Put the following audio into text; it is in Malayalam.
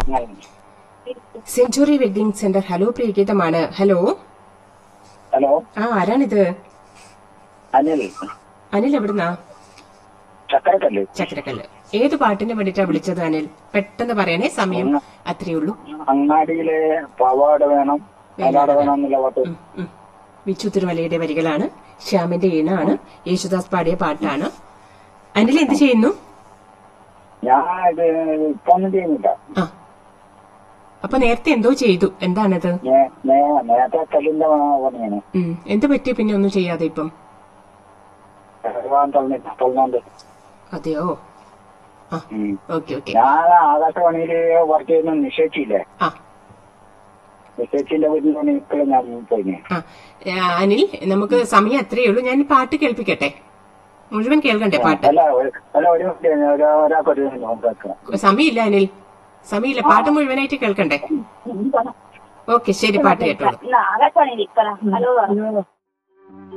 സെഞ്ചുറി വെഡിംഗ് സെന്റർ ഹലോ പ്രിയഗീതമാണ് ഹലോ ഹലോ ആ ആരാണിത് അനിൽ അനിൽ എവിടുന്നാ ചക്കരക്കല്ല് ചക്രക്കല്ല് ഏത് പാട്ടിന് വേണ്ടിട്ടാ വിളിച്ചത് അനിൽ പെട്ടെന്ന് പറയണേ സമയം അത്രയേ ഉള്ളൂ അങ്ങാടിയിലെ പവാട് വേണം പവാട് വേണം എന്നുള്ള പാട്ട് ഉം, ഉം. വിച്ചു തിരുമലയുടെ വരികളാണ് ശ്യാമിന്റെ ഈണാണ് യേശുദാസ് പാടിയ പാട്ടാണ് അനിൽ എന്ത് ചെയ്യുന്നു ഞാൻ ഇത് ഇപ്പൊ ഒന്നും ചെയ്യുന്നില്ല ആ അപ്പൊ നേരത്തെ എന്തോ ചെയ്തു എന്താണത് നേ- നേ- നേരത്തെ കല്ലിന്റെ പണിയാണ് ഉം. എന്ത് പറ്റി പിന്നെ ഒന്നും ചെയ്യാതെ ഇപ്പം തൊള്ളുന്നുണ്ട് അതെയോ ആ ഓക്കെ ഓക്കെ ഞാൻ ആകാശവാണിയില് വർക്ക് ചെയ്യുന്ന നിഷേച്ചില്ലേ ആ നിഷേച്ചിന്റെ വീട്ടിൽ ഇപ്പോഴും ഞാൻ പോയിന് ആ ആ, അനിൽ നമുക്ക് സമയം അത്രയേ ഉള്ളൂ ഞാൻ പാട്ട് കേൾപ്പിക്കട്ടെ മുഴുവൻ കേൾക്കണ്ടേ പാട്ട് അല്ല ഒരു- അല്ല ഒരു മിനിറ്റ് ഒരാ- ഒരാൾക്കൊരു നോക്കാം സമയമില്ല അനിൽ സമയമില്ല പാട്ട് മുഴുവനായിട്ട് കേൾക്കണ്ടേ ഓക്കെ ശരി പാട്ട് കേട്ടോളൂ ആകാശവാണി ഹലോ